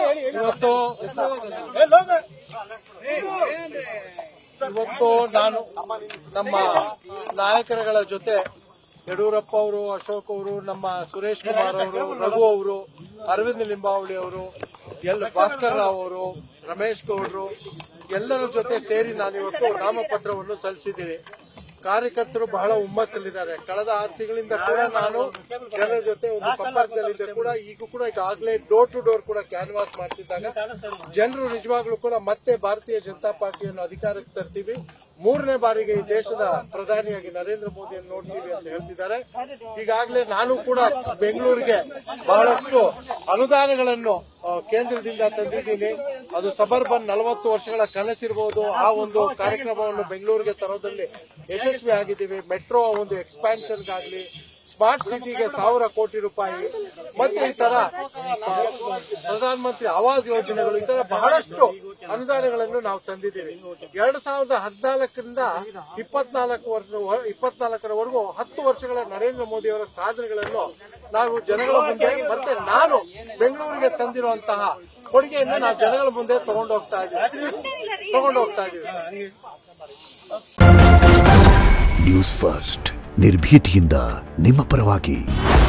ಇವತ್ತು ಇವತ್ತು ನಾನು ನಮ್ಮ ನಾಯಕರುಗಳ ಜೊತೆ ಯಡಿಯೂರಪ್ಪ ಅವರು ಅಶೋಕ್ ಅವರು ನಮ್ಮ ಸುರೇಶ್ ಕುಮಾರ್ ಅವರು ರಘು ಅವರು ಅರವಿಂದ್ ಲಿಂಬಾವಳಿ ಅವರು ಎಲ್ ಭಾಸ್ಕರ್ ರಾವ್ ಅವರು ರಮೇಶ್ ಗೌಡ್ರು ಎಲ್ಲರ ಜೊತೆ ಸೇರಿ ನಾನಿವತ್ತು ನಾಮಪತ್ರವನ್ನು ಸಲ್ಲಿಸಿದ್ದೀನಿ ಕಾರ್ಯಕರ್ತರು ಬಹಳ ಹುಮ್ಮಸ್ಸಲ್ಲಿದ್ದಾರೆ ಕಳೆದ ಆರು ತಿಂಗಳಿಂದ ಕೂಡ ನಾನು ಜನರ ಜೊತೆ ಒಂದು ಸಂಪರ್ಕದಲ್ಲಿದ್ದೆ ಕೂಡ ಈಗ ಕೂಡ ಈಗಾಗಲೇ ಡೋರ್ ಟು ಡೋರ್ ಕೂಡ ಕ್ಯಾನ್ವಾಸ್ ಮಾಡ್ತಿದ್ದಾಗ ಜನರು ನಿಜವಾಗ್ಲೂ ಕೂಡ ಮತ್ತೆ ಭಾರತೀಯ ಜನತಾ ಪಾರ್ಟಿಯನ್ನು ಅಧಿಕಾರಕ್ಕೆ ತರ್ತೀವಿ ಮೂರನೇ ಬಾರಿಗೆ ಈ ದೇಶದ ಪ್ರಧಾನಿಯಾಗಿ ನರೇಂದ್ರ ಮೋದಿಯನ್ನು ನೋಡ್ತೀವಿ ಅಂತ ಹೇಳ್ತಿದ್ದಾರೆ ಈಗಾಗಲೇ ನಾನು ಕೂಡ ಬೆಂಗಳೂರಿಗೆ ಬಹಳಷ್ಟು ಅನುದಾನಗಳನ್ನು ಆ, ಕೇಂದ್ರದಿಂದ ತಂದಿದ್ದೀನಿ ಅದು ಸಬರ್ಬನ್ ನಲವತ್ತು ವರ್ಷಗಳ ಕನಸಿರಬಹುದು ಆ ಒಂದು ಕಾರ್ಯಕ್ರಮವನ್ನು ಬೆಂಗಳೂರಿಗೆ ತರೋದ್ರಲ್ಲಿ ಯಶಸ್ವಿ ಆಗಿದ್ದೀವಿ ಮೆಟ್ರೋ ಒಂದು ಎಕ್ಸ್ಪಾನ್ಷನ್ಗಾಗ್ಲಿ ಸ್ಮಾರ್ಟ್ ಸಿಟಿಗೆ ಸಾವಿರ ಕೋಟಿ ರೂಪಾಯಿ ಮತ್ತೆ ಈ ತರ ಪ್ರಧಾನ ಮಂತ್ರಿ ಆವಾಸ್ ಯೋಜನೆಗಳು ಈ ತರ ಬಹಳಷ್ಟು ಅನುದಾನಗಳನ್ನು ನಾವು ತಂದಿದ್ದೀವಿ ಎರಡ್ ಸಾವಿರದ ಹದಿನಾಲ್ಕರಿಂದ ಇಪ್ಪತ್ನಾಲ್ಕು ವರ್ಷ ಇಪ್ಪತ್ನಾಲ್ಕರವರೆಗೂ ಹತ್ತು ವರ್ಷಗಳ ನರೇಂದ್ರ ಮೋದಿ ಅವರ ಸಾಧನೆಗಳನ್ನು ನಾವು ಜನಗಳ ಮುಂದೆ ಮತ್ತೆ ನಾನು ಬೆಂಗಳೂರಿಗೆ ತಂದಿರುವಂತಹ ಕೊಡುಗೆಯನ್ನು ನಾವು ಜನಗಳ ಮುಂದೆ ತಗೊಂಡು ಹೋಗ್ತಾ ಇದ್ದೀವಿ ತಗೊಂಡು ಹೋಗ್ತಾ ಇದ್ದೀವಿ ನ್ಯೂಸ್ ಫಸ್ಟ್ ನಿರ್ಭೀತಿಯಿಂದ ನಿಮ್ಮ ಪರವಾಗಿ